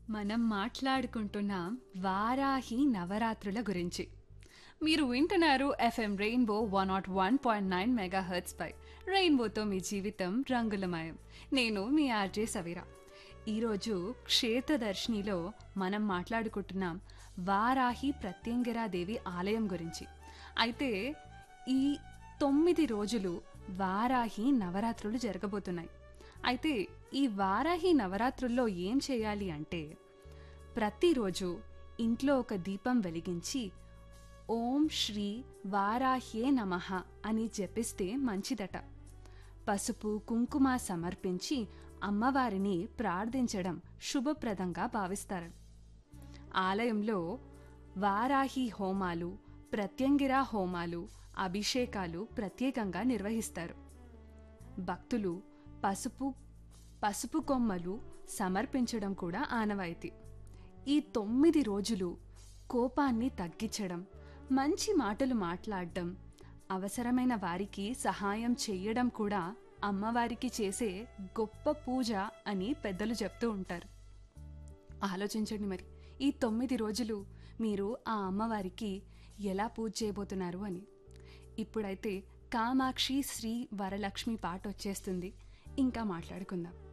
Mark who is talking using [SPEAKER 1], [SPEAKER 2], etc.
[SPEAKER 1] మనం మాట్లాడుకుంటున్నాం వారాహి నవరాత్రుల గురించి మీరు వింటున్నారు FM rainbow one nought one point nine mega hertz పై రెయిన్బోతో మీ జీవితం రంగులమయం నేను మీ ఆర్జే సవీరా ఈరోజు క్షేత్రదర్శినిలో మనం మాట్లాడుకుంటున్నాం వారాహి ప్రత్యంగిరాదేవి ఆలయం గురించి అయితే ఈ తొమ్మిది రోజులు వారాహి నవరాత్రులు జరగబోతున్నాయి అయితే ఈ వారాహి నవరాత్రుల్లో ఏం చేయాలి అంటే ప్రతిరోజు ఇంట్లో ఒక దీపం వెలిగించి ఓం శ్రీ వారాహ్యే నమః అని జపిస్తే మంచిదట పసుపు కుంకుమ సమర్పించి అమ్మవారిని ప్రార్థించడం శుభప్రదంగా భావిస్తారు ఆలయంలో వారాహి హోమాలు ప్రత్యంగిరా హోమాలు అభిషేకాలు ప్రత్యేకంగా నిర్వహిస్తారు భక్తులు పసుపు పసుపు కొమ్మలు సమర్పించడం కూడా ఆనవాయితీ ఈ తొమ్మిది రోజులు కోపాన్ని తగ్గించడం మంచి మాటలు మాట్లాడడం అవసరమైన వారికి సహాయం చేయడం కూడా అమ్మవారికి చేసే గొప్ప పూజ అని పెద్దలు చెప్తూ ఉంటారు ఆలోచించండి మరి ఈ తొమ్మిది రోజులు మీరు ఆ అమ్మవారికి ఎలా పూజ చేయబోతున్నారు అని ఇప్పుడైతే కామాక్షి శ్రీ వరలక్ష్మి పాట వచ్చేస్తుంది ఇంకా మాట్లాడుకుందాం